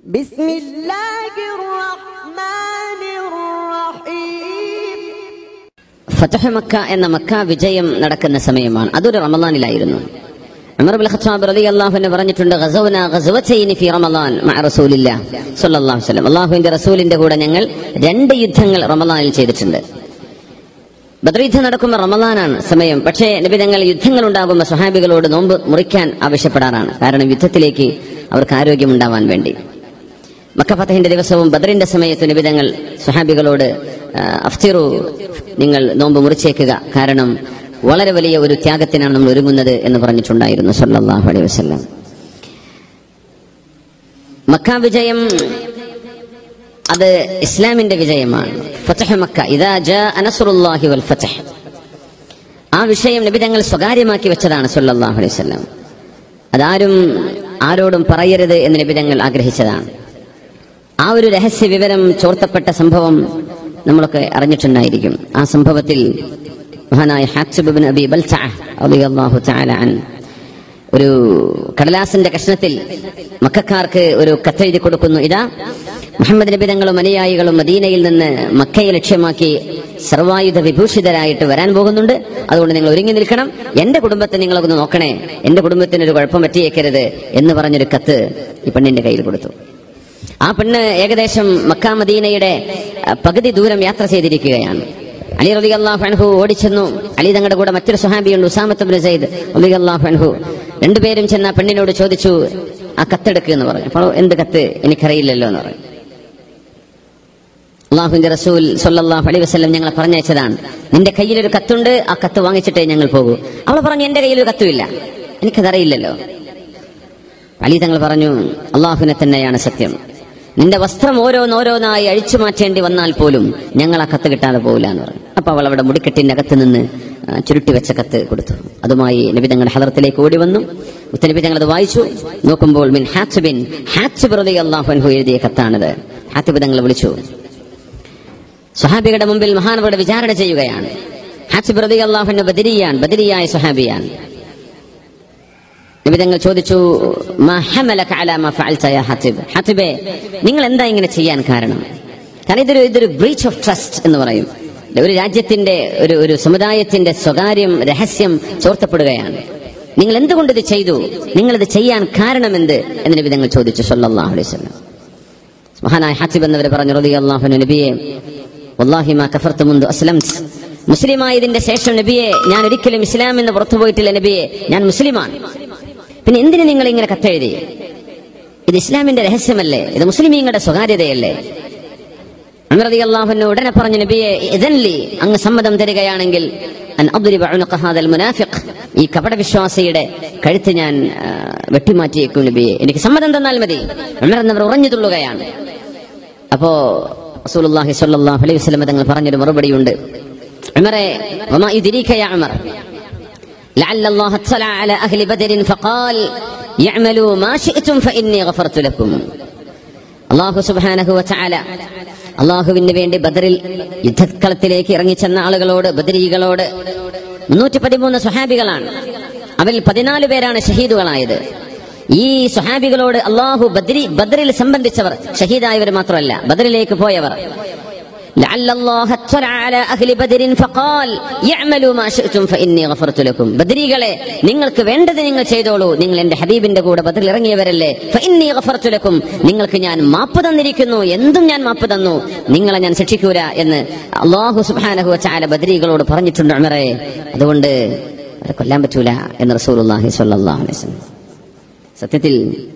بسم الله الرحمن الرحيم ഫതഹ് Mecca എന്ന Mecca വിജയം നടക്കുന്ന സമയമാണ് അതൊരു റമദാനിലായിരുന്നു ഉമർ ബിൻ ഖത്താബ് റളിയല്ലാഹു അൻഹു പറഞ്ഞിട്ടുണ്ട് ഗസവന ഗസവതൈനി ഫി റമദാൻ മഅ റസൂലില്ലാ സ്വല്ലല്ലാഹു അലൈഹി വസല്ലം അല്ലാഹുവിന്റെ റസൂലിന്റെ കൂടെ ഞങ്ങൾ രണ്ട് യുദ്ധങ്ങൾ റമദാനിൽ ചെയ്തിട്ടുണ്ട് ബദർ യുദ്ധം നടക്കുമ്പോൾ റമദാനാണ് സമയം പക്ഷേ നബി ഞങ്ങൾ യുദ്ധങ്ങൾ ഉണ്ടാകുമ്പോൾ സ്വഹാബികളോട് നോമ്പ് മുറിക്കാൻ ആവശ്യപ്പെടാറാണ് കാരണം യുദ്ധത്തിലേക്ക് അവർക്ക് ആരോഗ്യമുണ്ടാവാൻ വേണ്ടി മക്ക ഫതഹിന്റെ ദിവസവും ബദറിന്റെ സമയത്ത് നിബിതങ്ങൾ സ്വഹാബികളോട് ആ, അഫ്തിറു നിങ്ങൾ നോമ്പ് മുറിച്ചേക്കുക കാരണം വളരെ വലിയ ഒരു ത്യാഗത്തിനാണ് നമ്മൾ ഒരുങ്ങുന്നത് എന്ന് പറഞ്ഞിട്ടുണ്ടായിരുന്നു സല്ലല്ലാഹു അലൈഹി വസല്ലം മക്ക വിജയം അത് ഇസ്ലാമിന്റെ വിജയമാണ് ഫതഹ് മക്ക ഇദാ ജാഅ നസ്റുല്ലാഹി വൽ ഫതഹ് ആ വിഷയം നബി തങ്ങൾ സ്വകാര്യമാക്കി വെച്ചതാണ് സല്ലല്ലാഹു അലൈഹി വസല്ലം അതാരും ആരോടും പറയരുത് എന്ന് നബി തങ്ങൾ ആഗ്രഹിച്ചതാണ് ആ ഒരു രഹസ്യ വിവരം ചോർത്തപ്പെട്ട സംഭവം നമ്മളൊക്കെ അറിഞ്ഞിട്ടുണ്ടായിരിക്കും ആ സംഭവത്തിൽ മഹാനായ ഹാക്സിബ് ബിൻ അബി ബൽസഅ റളിയല്ലാഹു തആല അൻ ഒരു കടലാസിന്റെ കഷ്ണത്തിൽ മക്കാർക്ക് ഒരു കത്തെഴുതി കൊടുക്കുന്നു ഇതാ മുഹമ്മദ് നബി തങ്ങളും അനുയായികളും മദീനയിൽ നിന്ന് മക്കയെ ലക്ഷ്യമാക്കി സർവായുധ വിഭൂഷിതരായിട്ട് വരാൻ പോകുന്നുണ്ട് അതുകൊണ്ട് നിങ്ങൾ ഒരുങ്ങി നിൽക്കണം എന്റെ കുടുംബത്തെ നിങ്ങളൊന്ന് നോക്കണേ എന്റെ കുടുംബത്തിന് ഒരു കുഴപ്പം പറ്റിയേക്കരുത് എന്ന് പറഞ്ഞൊരു കത്ത് ഈ പെണ്ണിന്റെ കയ്യിൽ കൊടുത്തു ആ പെണ്ണ് ഏകദേശം മക്ക മദീനയുടെ അഹ്, പകുതി ദൂരം യാത്ര ചെയ്തിരിക്കുകയാണ് അലി റബി അള്ളാഹു അൻഹു ഓടിച്ചെന്നു അലി തങ്ങളുടെ കൂടെ മറ്റൊരു സുഹാബിയുണ്ട് ഉസാമത്ത് ബിൻ സയ്യിദ് റബി അള്ളാഹു അൻഹു രണ്ടുപേരും ചെന്ന് ആ പെണ്ണിനോട് ചോദിച്ചു ആ കത്തെടുക്കുക എന്ന് പറഞ്ഞു അപ്പോൾ എന്ത് കത്ത് എനിക്കറിയില്ലല്ലോ എന്ന് പറഞ്ഞു അള്ളാഹുവിന്റെ റസൂൽ സല്ലല്ലാഹു അലൈഹി വസല്ലം ഞങ്ങളെ പറഞ്ഞയച്ചതാണ് നിന്റെ കയ്യിൽ ഒരു കത്തുണ്ട് ആ കത്ത് വാങ്ങിച്ചിട്ടേ ഞങ്ങൾ പോകൂ അവൾ പറഞ്ഞു എന്റെ കയ്യിൽ ഒരു കത്തുമില്ല എനിക്കതറിയില്ലല്ലോ അലി തങ്ങൾ പറഞ്ഞു അള്ളാഹുവിനെ തന്നെയാണ് സത്യം നിന്റെ വസ്ത്രം ഓരോന്നോരോന്നായി അഴിച്ചു മാറ്റേണ്ടി വന്നാൽ പോലും ഞങ്ങൾ ആ കത്ത് കിട്ടാതെ പോകില്ല എന്ന് പറഞ്ഞു അപ്പൊ അവൾ അവിടെ മുടിക്കെട്ടിന്റെ അകത്ത് നിന്ന് ആ, ചുരുട്ടി വെച്ച കത്ത് കൊടുത്തു അതുമായി നബി തങ്ങളുടെ ഹലറത്തിലേക്ക് ഓടി വന്നു മുത്തനബി തങ്ങൾ അത് വായിച്ചു നോക്കുമ്പോൾ മിൻ ഹാറ്റ്സുബിൻ ഹാറ്റ്സുബ് റളി അള്ളാഹു അൻഹു എഴുതിയ കത്താണിത് ഹാത്തിബ് തങ്ങൾ വിളിച്ചു സ്വഹാബികളുടെ മുമ്പിൽ മഹാനവരുടെ വിചാരണ ചെയ്യുകയാണ് ഹാസിബ് റതി അള്ളാഹുവിന്റെ ബദരിയാൻ ബദരിയായ സ്വഹാബിയാൻ നിബിതങ്ങൾ ചോദിച്ചു "മാ ഹമലക അലാ മാ ഫഅൽത യാ ഹാത്തിബ് ഹാത്തിബേ നിങ്ങൾ എന്താ ഇങ്ങനെ ചെയ്യാൻ കാരണം കാരണം ഇതൊരു ഇതൊരു ബ്രീച്ച് ഓഫ് ട്രസ്റ്റ് എന്ന് പറയും ഒരു രാജ്യത്തിന്റെ ഒരു ഒരു സമുദായത്തിന്റെ സ്വകാര്യം രഹസ്യം ചോർത്തപ്പെടുകയാണ് നിങ്ങൾ എന്തുകൊണ്ട് ഇത് ചെയ്തു നിങ്ങൾ ഇത് ചെയ്യാൻ കാരണമെന്ത് എന്ന് നിബിതങ്ങൾ ചോദിച്ചു സല്ലല്ലാഹു അലൈഹി വസല്ലം മഹാനായ ഹാത്തിബ് എന്നവർ പറഞ്ഞു റതി അള്ളാഹു നബിയെ വല്ലാഹി മാ കഫർത്ത് മുന്തു അസ്ലംത് മുസ്ലിമായതിന്റെ ശേഷം നബിയെ ഞാൻ ഒരിക്കലും ഇസ്ലാം എന്ന് പുറത്തു പോയിട്ടില്ല നബിയെ ഞാൻ മുസ്ലിമാണ് പിന്നെ എന്തിന് നിങ്ങൾ ഇങ്ങനെ കത്തെഴുതി ഇത് ഇസ്ലാമിന്റെ രഹസ്യമല്ലേ ഇത് മുസ്ലിമീങ്ങളുടെ സ്വകാര്യതയല്ലേ അമർ റളിയല്ലാഹു അൻഹു ഉടനെ പറഞ്ഞു നബിയെ ഇദൻലി അങ്ങ് സമ്മതം തരികയാണെങ്കിൽ അൻ അദ്രിബ ഉനഖ ഹാദൽ മുനാഫിഖ് ഈ കപട വിശ്വാസിയുടെ കഴുത്ത് ഞാൻ ആ, വെട്ടിമാറ്റിയേക്കും നബിയെ എനിക്ക് സമ്മതം തന്നാൽ മതി ഉമർ എന്നവർ ഉറഞ്ഞു തുള്ളുകയാണ് അപ്പോ റസൂലുള്ളാഹി സ്വല്ലല്ലാഹു അലൈഹി വസല്ലം തങ്ങൾ പറഞ്ഞൊരു മറുപടിയുണ്ട് ഉമറെ വമാ യുദ്രീക യാ ഉമർ لعل الله اطلع على أهل بدر فقال يعملوا ما شئتم فإني غفرت لكم അള്ളാഹു സുബാനഹു വച്ചാല അള്ളാഹുവിന് വേണ്ടി ബദറിൽ യുദ്ധക്കളത്തിലേക്ക് ഇറങ്ങിച്ചെന്ന ആളുകളോട് ബദരീകളോട് മുന്നൂറ്റി പതിമൂന്ന് സ്വഹാബികളാണ് അവരിൽ പതിനാല് പേരാണ് ഷഹീദുകളായത് ഈ സ്വഹാബികളോട് അള്ളാഹു ബദ്രി ബദറിൽ സംബന്ധിച്ചവർ ഷഹീദായവർ മാത്രമല്ല ബദറിലേക്ക് പോയവർ لعل الله اطلع على أهل بدر فقال يعملوا ما شئتم فإني غفرت لكم ബദരീകളെ നിങ്ങൾക്ക് വേണ്ടത് നിങ്ങൾ ചെയ്തോളൂ നിങ്ങൾ എന്റെ ഹബീബിന്റെ കൂടെ ബദറിൽ ഇറങ്ങിയവരല്ലേ ഫഇന്നി ഗഫർതു ലക്കും നിങ്ങൾക്ക് ഞാൻ മാപ്പ് തന്നിരിക്കുന്നു എന്തും ഞാൻ മാപ്പ് തന്നു നിങ്ങളെ ഞാൻ ശിക്ഷിക്കൂല എന്ന് അള്ളാഹു സുബ്ഹാനഹു വതആല ബദരീകളോട് പറഞ്ഞിട്ടുണ്ട് ഉമറേ അതുകൊണ്ട് അവരെ കൊല്ലാൻ പറ്റൂല എന്ന് റസൂലുള്ളാഹി സ്വല്ലല്ലാഹു അലൈഹി വസല്ലം സത്യത്തിൽ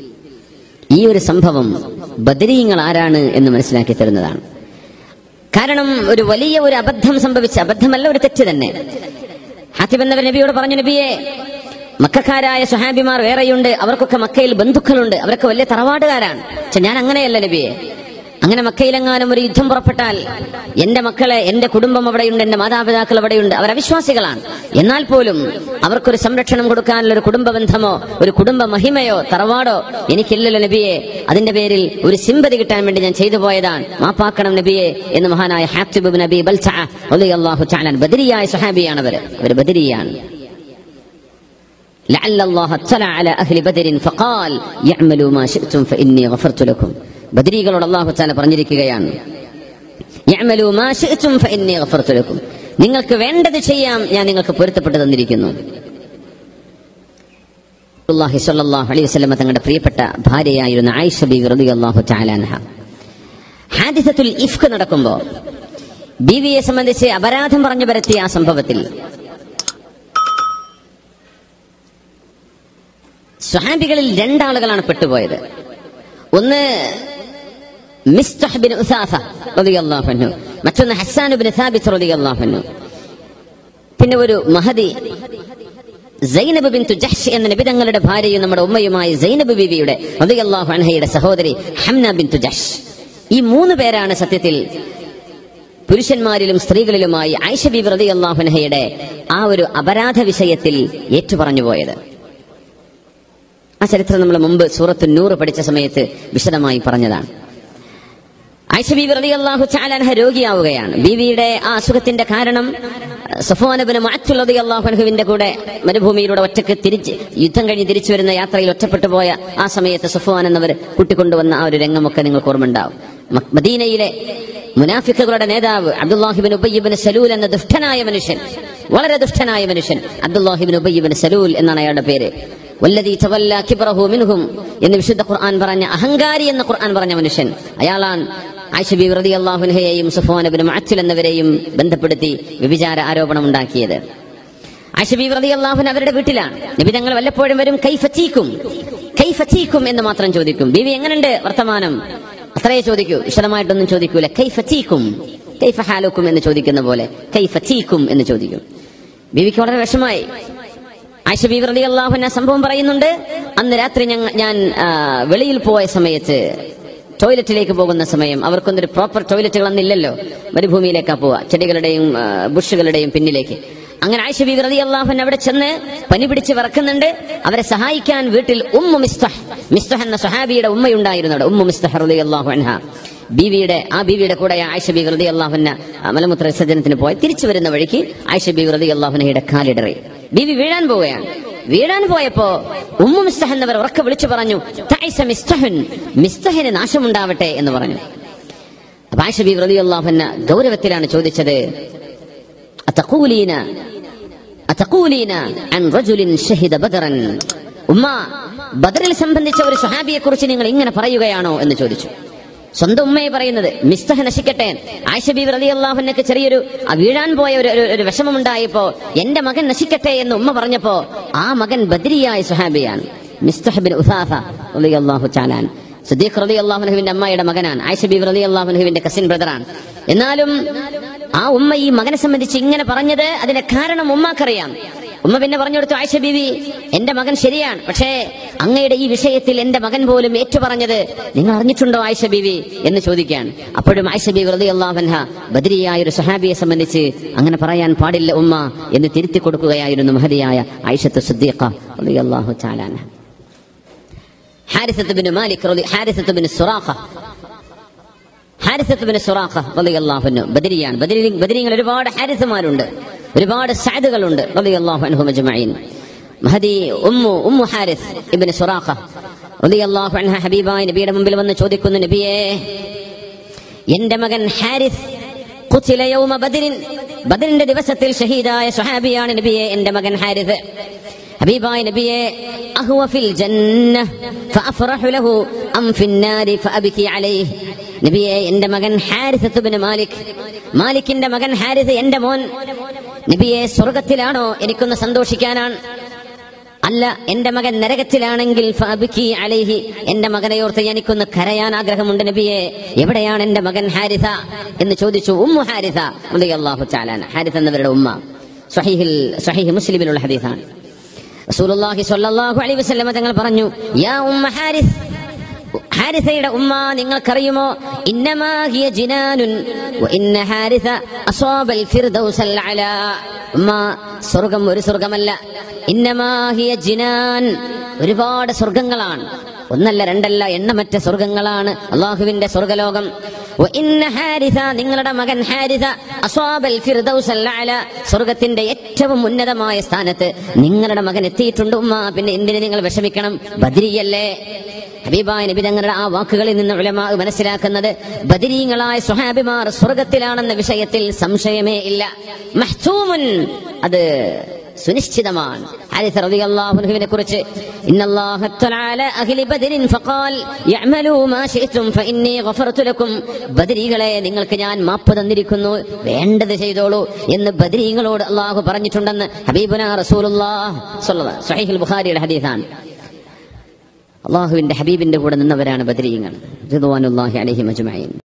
ഈ ഒരു സംഭവം ബദരീങ്ങൾ ആരാണ് എന്ന് മനസ്സിലാക്കി തരുന്നതാണ് കാരണം ഒരു വലിയ ഒരു അബദ്ധം സംഭവിച്ച അബദ്ധമല്ല ഒരു തെറ്റ് തന്നെ ഹാത്തിബ് എന്നവർ നബിയോട് പറഞ്ഞു നബിയെ മക്കാരായ സുഹാബിമാർ വേറെയുണ്ട് അവർക്കൊക്കെ മക്കയിൽ ബന്ധുക്കളുണ്ട് അവരൊക്കെ വലിയ തറവാടുകാരാണ് പക്ഷെ ഞാൻ അങ്ങനെയല്ല നബിയെ അങ്ങനെ മക്കയിലെങ്ങാനും ഒരു യുദ്ധം പുറപ്പെട്ടാൽ എന്റെ മക്കളെ എന്റെ കുടുംബം അവിടെയുണ്ട് എന്റെ മാതാപിതാക്കൾ അവിടെയുണ്ട് അവർ അവിശ്വാസികളാണ് എന്നാൽ പോലും അവർക്കൊരു സംരക്ഷണം കൊടുക്കാനുള്ള ഒരു കുടുംബ ബന്ധമോ ഒരു കുടുംബ മഹിമയോ തറവാടോ എനിക്കില്ലല്ലോ നബിയെ അതിന്റെ പേരിൽ ഒരു സിമ്പതി കിട്ടാൻ വേണ്ടി ഞാൻ ചെയ്തു പോയതാണ് മാപ്പാക്കണം നബിയെ എന്ന് മഹാനായ ഹാത്തിബ് നബി ബൽഅള്ളാഹു ചാലാൻ ബദരിയായ സഹാബിയാണ് അവര് അവർ ബദരിയാണ് لعل الله اطلع على أهل بدر فقال يعملوا ما شئتم فإني غفرت لكم ബദരീകളോട് അള്ളാഹു താല പറഞ്ഞിരിക്കുകയാണ് യഅ്മലൂ മാ ശിഅ്തും ഫഇന്നി ഗഫർതു ലക്കും നിങ്ങൾക്ക് വേണ്ടത് ചെയ്യാം ഞാൻ നിങ്ങൾക്ക് പൊരുത്തപ്പെട്ട് തന്നിരിക്കുന്നു റസൂലുള്ളാഹി സ്വല്ലല്ലാഹു അലൈഹി വസല്ലം തങ്ങളുടെ പ്രിയപ്പെട്ട ഭാര്യയായിരുന്ന ആയിഷ ബീവി റളിയല്ലാഹു തആല അൻഹ ഹാദിസത്തുൽ ഇഫ്ക് നടക്കുമ്പോൾ ബീവിയെ സംബന്ധിച്ച് അപരാധം പറഞ്ഞു പരത്തിയ ആ സംഭവത്തിൽ സ്വഹാബികളിൽ രണ്ടാളുകളാണ് പെട്ടുപോയത് ഒന്ന് മിസ്തഹ് ബിൻ ഉസാസ റളിയല്ലാഹു അൻഹു മറ്റൊന്ന് ഹസ്സാൻ ബിൻ സാബിത്ത് റളിയല്ലാഹു അൻഹു പിന്നെ ഒരു മഹദി സൈനബ് ബിൻ ജഹ്ഷ് എന്ന നബിതങ്ങളുടെ ഭാര്യയും നമ്മുടെ ഉമ്മയുമായ സൈനബ് ബിവിയുടെ റളിയല്ലാഹു അൻഹയുടെ സഹോദരി ഹംന ബിൻ ജഹ്ഷ് ഈ മൂന്ന് പേരാണ് സത്യത്തിൽ പുരുഷന്മാരിലും സ്ത്രീകളിലുമായി ആയിഷ ബിബി റളിയല്ലാഹു അൻഹയുടെ ആ ഒരു അപരാധ വിഷയത്തിൽ ഏറ്റുപറഞ്ഞു പോയത് ആ ചരിത്രം നമ്മൾ മുമ്പ് സൂറത്ത് നൂറ് പഠിച്ച സമയത്ത് വിശദമായി പറഞ്ഞതാണ് ആയിഷ ബീവി റളിയല്ലാഹു ചാലാൻഹ രോഗിയാവുകയാണ് ബീവിയുടെ ആ അസുഖത്തിന്റെ കാരണം സഫോനബിന് അള്ളാഹുൻഹുവിന്റെ കൂടെ മരുഭൂമിയിലൂടെ ഒറ്റക്ക് തിരിച്ച് യുദ്ധം കഴിഞ്ഞ് തിരിച്ചു വരുന്ന യാത്രയിൽ ഒറ്റപ്പെട്ടു പോയ ആ സമയത്ത് സഫോൻ എന്നവർ കൂട്ടിക്കൊണ്ടുവന്ന ആ ഒരു രംഗമൊക്കെ നിങ്ങൾക്ക് ഓർമ്മയുണ്ടാവും മ- മദീനയിലെ മുനാഫിക്കുകളുടെ നേതാവ് അബ്ദുല്ലാഹിബിൻ ഉബയ്യബിൻ സലൂൽ എന്ന ദുഷ്ടനായ മനുഷ്യൻ വളരെ ദുഷ്ടനായ മനുഷ്യൻ അബ്ദുല്ലാഹിബിൻ ഉബയ്യബിൻ സലൂൽ എന്നാണ് അയാളുടെ പേര് വല്ലദീ തവല്ല കിബ്റഹു മിൻഹും എന്ന് വിശുദ്ധ ഖുർആൻ പറഞ്ഞ അഹങ്കാരി എന്ന ഖുർആൻ പറഞ്ഞ മനുഷ്യൻ അയാളാണ് ആയിഷ ബി റതി അള്ളാഹുൻഹയെയും സുഫോനബിനും അച്ചുൽ എന്നിവരെയും ബന്ധപ്പെടുത്തി വ്യഭിചാര ആരോപണം ഉണ്ടാക്കിയത് ആയിഷ ബി റതി അള്ളാഹുൻ അവരുടെ വീട്ടിലാണ് നബി തങ്ങൾ വല്ലപ്പോഴും വരും കൈഫച്ചീക്കും കൈഫച്ചീക്കും എന്ന് മാത്രം ചോദിക്കും ബീവി എങ്ങനെയുണ്ട് വർത്തമാനം അത്രയേ ചോദിക്കൂ വിശദമായിട്ടൊന്നും ചോദിക്കൂല കൈഫച്ചീക്കും കൈഫ ഹാലുക്കും എന്ന് ചോദിക്കുന്ന പോലെ കൈഫച്ചീക്കും എന്ന് ചോദിക്കും ബീവിക്ക് വളരെ വിഷമായി ആയിഷ ബീവി റളി അള്ളാഹുന സംഭവം പറയുന്നുണ്ട് അന്ന് രാത്രി ഞങ്ങ ഞാൻ ആ, വെളിയിൽ പോയ സമയത്ത് ടോയ്ലറ്റിലേക്ക് പോകുന്ന സമയം അവർക്കൊന്നൊരു പ്രോപ്പർ ടോയ്ലറ്റുകൾ അന്നില്ലല്ലോ മരുഭൂമിയിലേക്കാ പോവുക ചെടികളുടെയും ആ, ബുഷുകളുടെയും പിന്നിലേക്ക് അങ്ങനെ ആയിഷ ബീവി റളി അള്ളാഹുൻ അവിടെ ചെന്ന് പനി പിടിച്ച് വിറക്കുന്നുണ്ട് അവരെ സഹായിക്കാൻ വീട്ടിൽ ഉമ്മു മിസ്തഹ് മിസ്തഹ് എന്ന സഹാബിയുടെ ഉമ്മയുണ്ടായിരുന്നു അവിടെ ഉമ്മു മിസ്തഹ് റളി അള്ളാഹു അൻഹ ബീവിയുടെ ആ ബീവിയുടെ കൂടെ ആയിഷ ബി വ്രതി അള്ളാഹുന മലമൂത്ര വിസർജനത്തിന് പോയി തിരിച്ചു വരുന്ന വഴിക്ക് ആയിഷ ബി വ്രതി അള്ളാഹുനയുടെ കാലിടറി ബീവി വീഴാൻ പോവുകയാണ് വീഴാൻ പോയപ്പോ ഉമ്മു മിസ്തഹ് എന്നവർ ഉറക്കെ വിളിച്ചു പറഞ്ഞു "തൈസ മിസ്തഹുൻ മിസ്തഹിന് നാശമുണ്ടാവട്ടെ എന്ന് പറഞ്ഞു അപ്പൊ ആയിഷ ബി വ്രതി അള്ളാഹുന ഗൗരവത്തിലാണ് ചോദിച്ചത് അത്തഖൂലീന അത്തഖൂലീന അൻ റജുലിൻ ഷഹിദ ബദറൻ ഉമ്മ ബദറിൽ സംബന്ധിച്ച ഒരു സ്വഹാബിയെ കുറിച്ച് നിങ്ങൾ ഇങ്ങനെ പറയുകയാണോ എന്ന് ചോദിച്ചു സ്വന്തം ഉമ്മയെ പറയുന്നത് മിസ്തഹ നശിക്കട്ടെ ആയിഷബി റതി അള്ളാഹുനക്ക് ചെറിയൊരു ആ വീഴാൻ പോയ ഒരു ഒരു- ഒരു വിഷമമുണ്ടായപ്പോ എന്റെ മകൻ നശിക്കട്ടെ എന്ന് ഉമ്മ പറഞ്ഞപ്പോ ആ മകൻ ബദരിയായ സുഹാബിയാണ് മിസ്തഹബിൻ ഉസാഫ റളിയല്ലാഹു ചാലാൻ സുദ്ദീഖ് റലി അള്ളാഹുനഹുവിന്റെ അമ്മയുടെ മകനാണ് ആയിഷബി റലി അള്ളാഹുനഹുവിന്റെ കസിൻ ബ്രദറാണ് എന്നാലും ആ ഉമ്മ ഈ മകനെ സംബന്ധിച്ച് ഇങ്ങനെ പറഞ്ഞത് അതിന്റെ കാരണം ഉമ്മാക്കറിയാം ഉമ്മ പിന്നെ പറഞ്ഞു കൊടുത്തു ആയിഷ ബീവി എന്റെ മകൻ ശരിയാണ് പക്ഷേ അങ്ങയുടെ ഈ വിഷയത്തിൽ എന്റെ മകൻ പോലും ഏറ്റുപറഞ്ഞത് നിങ്ങൾ അറിഞ്ഞിട്ടുണ്ടോ ആയിഷ ബീവി എന്ന് ചോദിക്കുകയാണ് അപ്പോഴും ആയിഷ ബീവി റതി അള്ളാഹൻഹ ബദരിയായ ഒരു സഹാബിയെ സംബന്ധിച്ച് അങ്ങനെ പറയാൻ പാടില്ല ഉമ്മ എന്ന് തിരുത്തി കൊടുക്കുകയായിരുന്നു മഹതിയായ ആയിഷത്ത് സുദ്ദീഖ റളിയല്ലാഹു ചാലാന ഹാരിസത്ത് ബിൻ മാലിക് റളി ഹാരിസത്ത് ബിൻ സുറാഖ ഹാരിസത്ത് ബിൻ സുറാഖ റളിയല്ലാഹു അൻഹു ബദരിയാണ് ബദരി ബദരീങ്ങൾ ഒരുപാട് ഹാരിസുമാരുണ്ട് ഒരുപാട് സഅദുകളുണ്ട് റളിയല്ലാഹു അൻഹു അജ്മഈൻ മഹദി ഉമ്മു ഉമ്മു ഹാരിസ് ഇബ്നു സുറാഖ റളിയല്ലാഹു അൻഹ ഹബീബായ നബിയുടെ മുമ്പിൽ വന്ന് ചോദിക്കുന്നു നബിയേ എന്റെ മകൻ ഹാരിസ് ഖുതില യൗമ ബദരിൻ ബദറിന്റെ ദിവസത്തിൽ ഷഹീദായ സ്വഹാബിയാണ് നബിയെ എന്റെ മകൻ ഹാരിസ് ഹബീബായ നബിയെ അഹുവ ഫിൽ ജന്ന ഫഅഫറഹു ലഹു അം ഫിൻ നാരി ഫഅബ്കി അലൈഹി നബിയെ എന്റെ മകൻ ഹാരിസത്ത് ബിൻ മാലിക് മാലിക്കിന്റെ മകൻ ഹാരിസ് എന്റെ മോൻ നബിയെ സ്വർഗത്തിലാണോ എനിക്കൊന്ന് സന്തോഷിക്കാനാണ് അല്ല എന്റെ മകൻ നരകത്തിലാണെങ്കിൽ ഫഅബ്കി അലൈഹി എന്റെ മകനെയോർത്ത് എനിക്കൊന്ന് കരയാൻ ആഗ്രഹമുണ്ട് നബിയെ എവിടെയാണ് എന്റെ മകൻ ഹാരിസ എന്ന് ചോദിച്ചു ഉമ്മു ഹാരിസ റളിയല്ലാഹു തആല ഹാരിസ എന്നവരുടെ ഉമ്മ സ്വഹീഹിൽ സ്വഹീഹ് മുസ്ലിമിലുള്ള ഹദീസാണ് റസൂലുള്ളാഹി സ്വല്ലല്ലാഹു അലൈഹി വസല്ലമ തങ്ങൾ പറഞ്ഞു യാ ഉമ്മ ഹാരിസ് ഹാരിസയുടെ ഉമ്മ നിങ്ങൾക്കറിയുമോ ഇന്നമാ ഹിയ ജിനാനുൻ വ ഇന്ന ഹാരിസ അസ്വാബൽ ഫിർദൗസൽ അലാ ഉമ്മ സ്വർഗം ഒരു സ്വർഗമല്ല ഇന്നമാ ഹിയ ജിനാൻ ഒരുപാട് സ്വർഗങ്ങളാണ് ഒന്നല്ല രണ്ടല്ല എണ്ണമറ്റ സ്വർഗങ്ങളാണ് അള്ളാഹുവിന്റെ സ്വർഗലോകം വഇന്ന ഹാരിസ നിങ്ങളുടെ മകൻ ഹാരിസ അസ്വാബൽ ഫിർദൗസൽ അഅല സ്വർഗ്ഗത്തിന്റെ ഏറ്റവും ഉന്നതമായ സ്ഥാനത്ത് നിങ്ങളുടെ മകൻ എത്തിയിട്ടുണ്ട് ഉമ്മ പിന്നെ എന്തിന് നിങ്ങൾ വിഷമിക്കണം ബദ്രിയല്ലേ ഹബീബായ നബി തങ്ങളുടെ ആ വാക്കുകളിൽ നിന്ന് ഉലമാ മനസ്സിലാക്കുന്നത് ബദരീങ്ങളായ സ്വഹാബിമാർ സ്വർഗത്തിലാണെന്ന വിഷയത്തിൽ സംശയമേ ഇല്ല മഹ്സൂമുൻ അത് സുനിശ്ചിതമാണ് ഹാരിസ് റളിയല്ലാഹുവിനെ കുറിച്ച് ഇന്നല്ലാഹ തആല അഹ്ലി ബദരിൻ ഫഖാൽ യഅമലൂ മാ ശിഅ്തും ഫഇന്നി ഗഫർതു ലക്കും ബദരീകളെ നിങ്ങൾക്ക് ഞാൻ മാപ്പ് തന്നിരിക്കുന്നു വേണ്ടത് ചെയ്തോളൂ എന്ന് ബദരീങ്ങളോട് അള്ളാഹു പറഞ്ഞിട്ടുണ്ടെന്ന് ഹബീബുന റസൂലുള്ളാഹ് സ്വല്ലല്ലാഹു സ്വഹീഹുൽ ബുഖാരിയുടെ ഹദീസാണ് അള്ളാഹുവിന്റെ ഹബീബിന്റെ കൂടെ നിന്നവരാണ് ബദരീങ്ങൾ റിദ്വാനുല്ലാഹി അലൈഹിം അജ്മഈൻ